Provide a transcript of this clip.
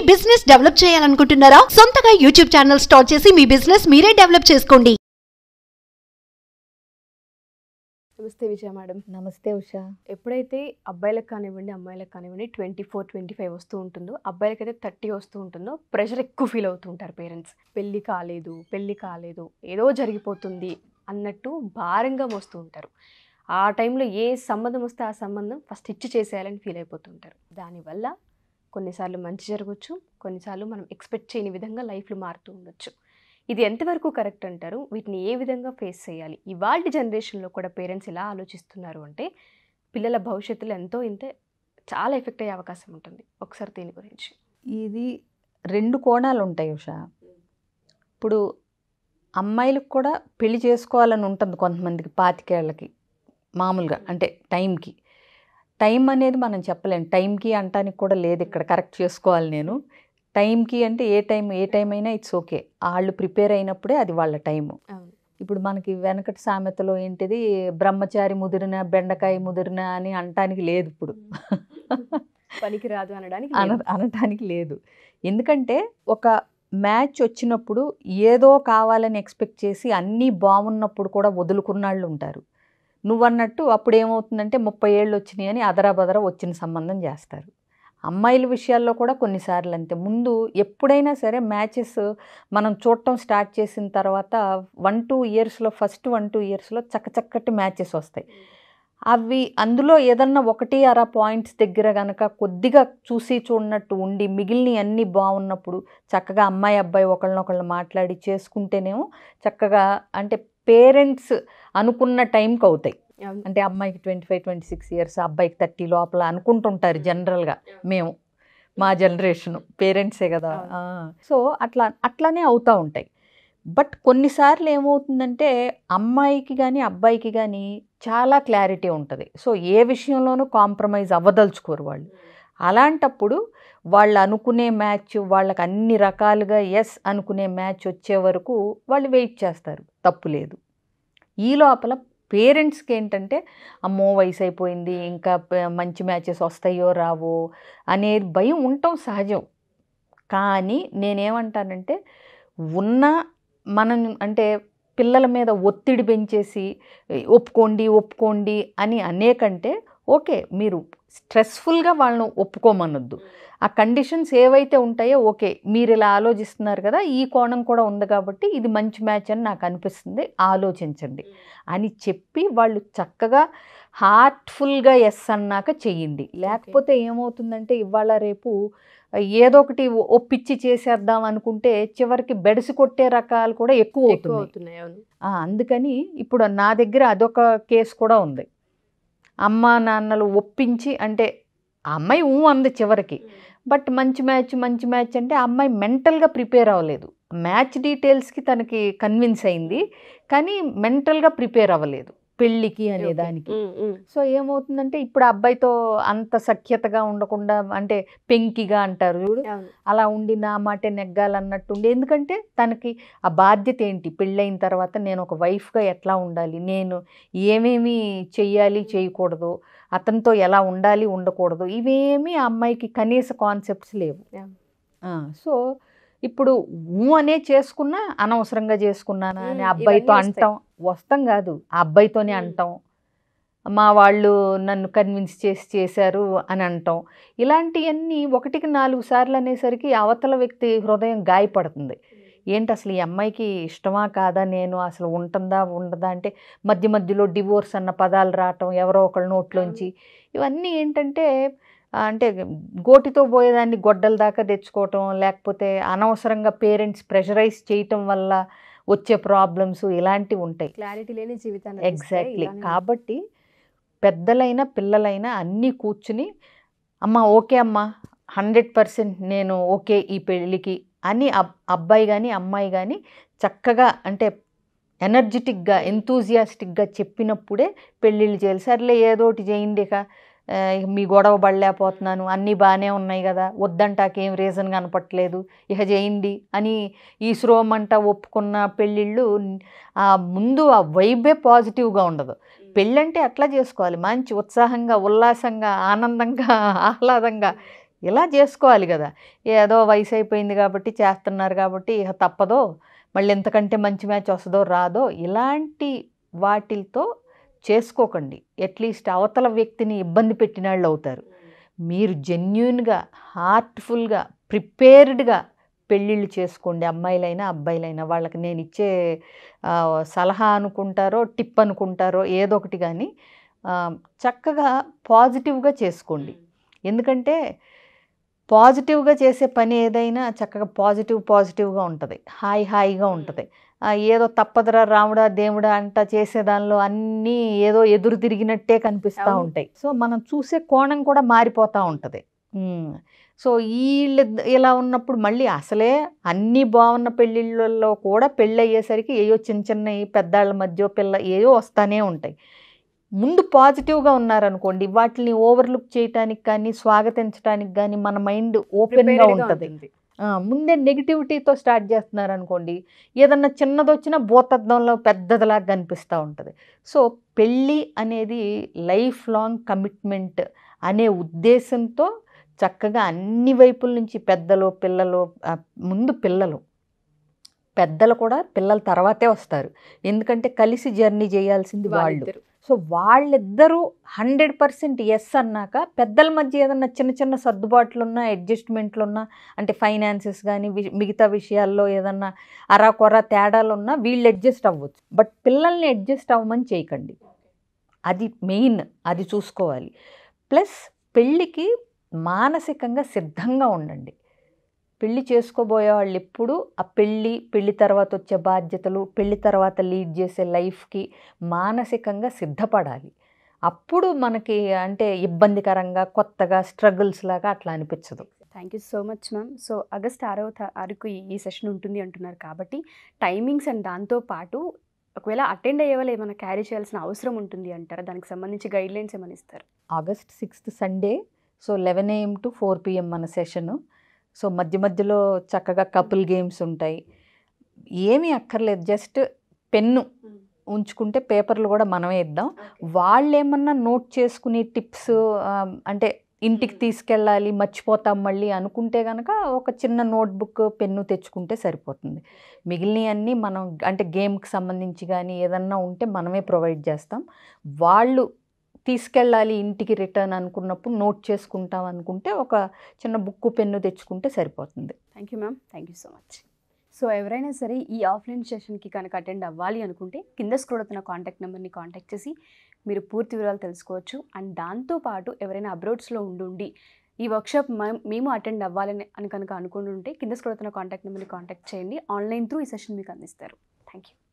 Business develop చేయాలనుకుంటున్నారా సొంతగా YouTube channel start చేసి మీ బిజినెస్ మీరే డెవలప్ చేసుకోండి నమస్తే విజయ మేడం నమస్తే ఉషా ఎప్పుడైతే అబ్బాయిలకు కానివ్వండి అమ్మాయిలకు కానివ్వండి ట్వంటీ ఫోర్ ట్వంటీ ఫైవ్ వస్తూ ఉంటుందో అబ్బాయిలకైతే థర్టీ వస్తూ ఉంటుందో ప్రెషర్ ఎక్కువ ఫీల్ అవుతూ ఉంటారు పేరెంట్స్ పెళ్ళి కాలేదు పెళ్ళి కాలేదు ఏదో జరిగిపోతుంది అన్నట్టు భారంగా మోస్తూ ఉంటారు ఆ టైంలో ఏ సంబంధం వస్తే ఆ సంబంధం ఫస్ట్ ఇచ్చి చేసేయాలని ఫీల్ అయిపోతుంటారు దానివల్ల కొన్నిసార్లు మంచి జరగవచ్చు కొన్నిసార్లు మనం ఎక్స్పెక్ట్ చేయని విధంగా లైఫ్లు మారుతూ ఉండొచ్చు ఇది ఎంతవరకు కరెక్ట్ అంటారు వీటిని ఏ విధంగా ఫేస్ చేయాలి ఇవాళ జనరేషన్లో కూడా పేరెంట్స్ ఎలా ఆలోచిస్తున్నారు అంటే పిల్లల భవిష్యత్తులో ఎంతో ఇంత చాలా ఎఫెక్ట్ అయ్యే అవకాశం ఉంటుంది ఒకసారి దీని గురించి ఇది రెండు కోణాలు ఉంటాయి ఉషా ఇప్పుడు అమ్మాయిలకు కూడా పెళ్లి చేసుకోవాలని ఉంటుంది కొంతమందికి పాతికేళ్ళకి మామూలుగా అంటే టైంకి టైం అనేది మనం చెప్పలేం టైంకి అంటానికి కూడా లేదు ఇక్కడ కరెక్ట్ చేసుకోవాలి నేను టైంకి అంటే ఏ టైం ఏ టైం అయినా ఇట్స్ ఓకే వాళ్ళు ప్రిపేర్ అయినప్పుడే అది వాళ్ళ టైము అవును ఇప్పుడు మనకి వెనకటి సామెతలో ఏంటిది బ్రహ్మచారి ముదిరిన బెండకాయ ముదిరిన అని అంటానికి లేదు ఇప్పుడు పనికి రాదు అనడానికి అన లేదు. అనటానికి లేదు ఎందుకంటే ఒక మ్యాచ్ వచ్చినప్పుడు ఏదో కావాలని ఎక్స్పెక్ట్ చేసి అన్నీ బాగున్నప్పుడు కూడా వదులుకున్నాళ్ళు ఉంటారు నువ్వన్నట్టు అప్పుడు ఏమవుతుందంటే ముప్పై ఏళ్ళు వచ్చినాయి అని అదరాబదర వచ్చిన సంబంధం చేస్తారు అమ్మాయిల విషయాల్లో కూడా కొన్నిసార్లు అంతే ముందు ఎప్పుడైనా సరే మ్యాచెస్ మనం చూడటం స్టార్ట్ చేసిన తర్వాత వన్ టూ ఇయర్స్లో ఫస్ట్ వన్ టూ ఇయర్స్లో చక్కచక్కటి మ్యాచెస్ వస్తాయి అవి అందులో ఏదన్నా ఒకటి అర పాయింట్స్ దగ్గర కనుక కొద్దిగా చూసి చూడనట్టు ఉండి మిగిలిన అన్నీ బాగున్నప్పుడు చక్కగా అమ్మాయి అబ్బాయి ఒకళ్ళనొకళ్ళు మాట్లాడి చేసుకుంటేనేమో చక్కగా అంటే పేరెంట్స్ అనుకున్న టైంకి అవుతాయి అవును. అంటే అమ్మాయికి twenty five twenty six years అబ్బాయికి థర్టీ లోపల అనుకుంటుంటారు జనరల్గా మేము మా జనరేషను పేరెంట్సే కదా ఆ. సో అట్లా అట్లానే అవుతూ ఉంటాయి బట్ కొన్నిసార్లు ఏమవుతుందంటే అమ్మాయికి కానీ అబ్బాయికి కానీ చాలా క్లారిటీ ఉంటుంది సో ఏ విషయంలోనూ కాంప్రమైజ్ అవ్వదలుచుకోరు వాళ్ళు అలాంటప్పుడు వాళ్ళు అనుకునే మ్యాచ్ వాళ్ళకి అన్ని రకాలుగా ఎస్ అనుకునే మ్యాచ్ వచ్చే వరకు వాళ్ళు వెయిట్ చేస్తారు తప్పు లేదు ఈ లోపల పేరెంట్స్కి ఏంటంటే అమ్మో వయసు అయిపోయింది ఇంకా ప- మంచి మ్యాచెస్ వస్తాయో రావో అనే భయం ఉండటం సహజం కానీ నేనేమంటానంటే ఉన్న మనం అంటే పిల్లల మీద ఒత్తిడి పెంచేసి ఒప్పుకోండి ఒప్పుకోండి అని అనేకంటే ఓకే మీరు స్ట్రెస్ఫుల్గా వాళ్ళను ఒప్పుకోమనొద్దు ఆ కండిషన్స్ ఏవైతే ఉంటాయో ఓకే మీరు ఇలా ఆలోచిస్తున్నారు కదా ఈ కోణం కూడా ఉంది కాబట్టి ఇది మంచి మ్యాచ్ అని నాకు అనిపిస్తుంది ఆలోచించండి అని చెప్పి వాళ్ళు చక్కగా హార్ట్ఫుల్గా ఎస్ అన్నాక చెయ్యండి లేకపోతే ఏమవుతుందంటే ఇవాళ రేపు ఏదో ఒకటి ఒప్పిచ్చి చేసేద్దాం అనుకుంటే చివరికి బెడిసి కొట్టే రకాలు కూడా ఎక్కువ ఎక్కువ అవుతున్నాయి అవుతున్నాయి అవును ఆ, అందుకని ఇప్పుడు నా దగ్గర అదొక కేసు కూడా ఉంది అమ్మ నాన్నలు ఒప్పించి అంటే ఆ అమ్మాయి ఊ అంది చివరికి బట్ మంచి మ్యాచ్ మంచి మ్యాచ్ అంటే ఆ అమ్మాయి మెంటల్గా ప్రిపేర్ అవ్వలేదు మ్యాచ్ డీటెయిల్స్కి తనకి కన్విన్స్ అయింది కానీ మెంటల్గా ప్రిపేర్ అవ్వలేదు పెళ్ళికి అనే Okay. దానికి ఉమ్, ఉమ్. సో ఏమవుతుందంటే ఇప్పుడు ఆ అబ్బాయితో అంత సఖ్యతగా ఉండకుండా అంటే పెంకిగా అంటారు చూడు అవును అలా ఉండి నా మాటే నెగ్గాలన్నట్టు ఉండి ఎందుకంటే తనకి ఆ బాధ్యత ఏంటి పెళ్ళైన తర్వాత నేను ఒక వైఫ్గా ఎట్లా ఉండాలి నేను ఏమేమి చెయ్యాలి చేయకూడదు అతనితో ఎలా ఉండాలి ఉండకూడదు ఇవేమీ ఆ అమ్మాయికి కనీస కాన్సెప్ట్స్ లేవు Yeah. ఆ, సో ఇప్పుడు ఊ అనే చేసుకున్నా అనవసరంగా చేసుకున్నానా అని Mm, అబ్బాయితో ఇవన్నీ వస్తాయి. అంటాం వస్తాం కాదు ఆ అబ్బాయితోనే Mm. అంటాం మా వాళ్ళు నన్ను కన్విన్స్ చేసి చేశారు అని అంటాం ఇలాంటివన్నీ ఒకటికి నాలుగు సార్లు అనేసరికి అవతల వ్యక్తి హృదయం గాయపడుతుంది ఏంటి అసలు ఈ అమ్మాయికి ఇష్టమా కాదా నేను అసలు ఉంటుందా ఉండదా అంటే మధ్య మధ్యలో డివోర్స్ అన్న పదాలు రావటం ఎవరో ఒకళ్ళ నోట్లోంచి ఇవన్నీ ఏంటంటే ఆ, అంటే గోటితో పోయేదాన్ని గొడ్డల దాకా తెచ్చుకోవటం లేకపోతే అనవసరంగా పేరెంట్స్ ప్రెషరైజ్ చేయటం వల్ల వచ్చే ప్రాబ్లమ్స్ ఇలాంటివి ఉంటాయి క్లారిటీ లేని జీవితాన్ని ఎగ్జాక్ట్లీ కాబట్టి పెద్దలైన పిల్లలైనా అన్నీ కూర్చుని అమ్మ ఓకే అమ్మ హండ్రెడ్ పర్సెంట్ నేను ఓకే ఈ పెళ్ళికి అని అబ్- అబ్బాయి కానీ అమ్మాయి కానీ చక్కగా అంటే ఎనర్జెటిక్గా ఎంతూజియాస్టిక్గా చెప్పినప్పుడే పెళ్ళిళ్ళు చేయాలి సర్లే ఏదో ఒకటి చేయండి ఇక ఆ, ఇక మీ గొడవ పడలేకపోతున్నాను అన్నీ బాగానే ఉన్నాయి కదా వద్దంటాకేం రీజన్ కనపట్లేదు ఇక చేయండి అని ఈ శ్రోమంట ఒప్పుకున్న పెళ్ళిళ్ళు ఆ ముందు ఆ వైబే పాజిటివ్గా ఉండదు పెళ్ళంటే అట్లా చేసుకోవాలి మంచి ఉత్సాహంగా ఉల్లాసంగా ఆనందంగా ఆహ్లాదంగా ఇలా చేసుకోవాలి కదా ఏదో వయసు అయిపోయింది కాబట్టి చేస్తున్నారు కాబట్టి ఇక తప్పదో మళ్ళీ ఎంతకంటే మంచి మ్యాచ్ వస్తుందో రాదో ఇలాంటి వాటితో చేసుకోకండి అట్లీస్ట్ అవతల వ్యక్తిని ఇబ్బంది పెట్టిన వాళ్ళు అవుతారు మీరు జెన్యున్గా హార్ట్ఫుల్గా ప్రిపేర్డ్గా పెళ్ళిళ్ళు చేసుకోండి అమ్మాయిలైనా అబ్బాయిలైనా వాళ్ళకి నేను ఇచ్చే ఆ, సలహా అనుకుంటారో టిప్ అనుకుంటారో ఏదో ఒకటి కానీ ఆ, చక్కగా పాజిటివ్గా చేసుకోండి ఎందుకంటే పాజిటివ్గా చేసే పని ఏదైనా చక్కగా పాజిటివ్ పాజిటివ్గా ఉంటుంది హాయి హాయిగా ఉంటుంది ఆ, ఏదో తప్పదరా రాముడా దేవుడా అంట చేసే దానిలో అన్నీ ఏదో ఎదురు తిరిగినట్టే కనిపిస్తూ అవును. ఉంటాయి సో మనం చూసే కోణం కూడా మారిపోతూ ఉంటుంది ఉమ్. సో వీళ్ళు ఇలా ఉన్నప్పుడు మళ్ళీ అసలే అన్నీ బాగున్న పెళ్ళిళ్ళల్లో కూడా పెళ్ళి అయ్యేసరికి ఏయో చిన్న చిన్న పెద్దాళ్ళ మధ్య పిల్ల ఏయో వస్తానే ఉంటాయి ముందు పాజిటివ్గా ఉన్నారనుకోండి వాటిని ఓవర్లుక్ చేయటానికి కానీ స్వాగతించడానికి కానీ మన మైండ్ ఓపెన్గా Prepared గా ఉంటుంది ఉంటుంది. ఆ, ముందే నెగిటివిటీతో స్టార్ట్ చేస్తున్నారు అనుకోండి ఏదన్నా చిన్నది వచ్చినా భూతద్దంలో పెద్దదిలాగా కనిపిస్తూ ఉంటుంది సో పెళ్ళి అనేది లైఫ్ లాంగ్ కమిట్మెంట్ అనే ఉద్దేశంతో చక్కగా అన్ని వైపుల నుంచి పెద్దలు పిల్లలు ఆ, ముందు పిల్లలు పెద్దలు కూడా పిల్లల తర్వాతే వస్తారు ఎందుకంటే కలిసి జర్నీ చేయాల్సింది వాళ్ళు వాళ్ళిద్దరు. సో వాళ్ళిద్దరూ హండ్రెడ్ పర్సెంట్ ఎస్ అన్నాక పెద్దల మధ్య ఏదన్నా చిన్న చిన్న సర్దుబాట్లు ఉన్నా అడ్జస్ట్మెంట్లు ఉన్నా అంటే ఫైనాన్సెస్ కానీ మిగతా విషయాల్లో ఏదన్నా అరాకొర తేడాలు ఉన్నా వీళ్ళు అడ్జస్ట్ అవ్వచ్చు బట్ పిల్లల్ని అడ్జస్ట్ అవ్వమని చేయకండి అది మెయిన్ అది చూసుకోవాలి ప్లస్ పెళ్ళికి మానసికంగా సిద్ధంగా ఉండండి పెళ్లి చేసుకోబోయే వాళ్ళు ఎప్పుడు ఆ పెళ్ళి పెళ్లి తర్వాత వచ్చే బాధ్యతలు పెళ్లి తర్వాత లీడ్ చేసే లైఫ్కి మానసికంగా సిద్ధపడాలి అప్పుడు మనకి అంటే ఇబ్బందికరంగా కొత్తగా స్ట్రగుల్స్ లాగా అట్లా అనిపించదు thank you so much ma'am so August ఆరవ తారీఖు ఈ- ఈ సెషన్ ఉంటుంది అంటున్నారు కాబట్టి టైమింగ్స్ అండ్ దాంతో పాటు ఒకవేళ అటెండ్ అయ్యే వాళ్ళు ఏమైనా క్యారీ చేయాల్సిన అవసరం ఉంటుంది అంటారా దానికి సంబంధించి గైడ్ లైన్స్ ఏమైనా ఇస్తారు August sixth Sunday so eleven AM to four PM మన సెషను సో మధ్య మధ్యలో చక్కగా కపుల్ గేమ్స్ ఉంటాయి ఏమీ అక్కర్లేదు జస్ట్ పెన్ను ఉంచుకుంటే పేపర్లు కూడా మనమే ఇద్దాం వాళ్ళు ఏమన్నా నోట్ చేసుకుని టిప్స్ అంటే ఇంటికి తీసుకెళ్ళాలి మర్చిపోతాం మళ్ళీ అనుకుంటే కనుక ఒక చిన్న నోట్బుక్ పెన్ను తెచ్చుకుంటే సరిపోతుంది మిగిలినవన్నీ మనం అంటే గేమ్కి సంబంధించి కానీ ఏదన్నా ఉంటే మనమే ప్రొవైడ్ చేస్తాం వాళ్ళు తీసుకెళ్ళాలి ఇంటికి రిటర్న్ అనుకున్నప్పుడు నోట్ చేసుకుంటాం అనుకుంటే ఒక చిన్న బుక్ పెన్ను తెచ్చుకుంటే సరిపోతుంది thank you ma'am thank you so much so ఎవరైనా సరే ఈ ఆఫ్లైన్ సెషన్కి కనుక అటెండ్ అవ్వాలి అనుకుంటే కింద స్క్రోల్ అవుతున్న కాంటాక్ట్ నెంబర్ని కాంటాక్ట్ చేసి మీరు పూర్తి వివరాలు తెలుసుకోవచ్చు అండ్ దాంతోపాటు ఎవరైనా అబ్రోడ్స్లో ఉండి ఈ వర్క్షాప్ మేము అటెండ్ అవ్వాలని అని కనుక అనుకుంటుంటే కింద స్క్రోల్ అవుతున్న కాంటాక్ట్ నెంబర్ని కాంటాక్ట్ చేయండి ఆన్లైన్ త్రూ ఈ సెషన్ మీకు అందిస్తారు థ్యాంక్ యూ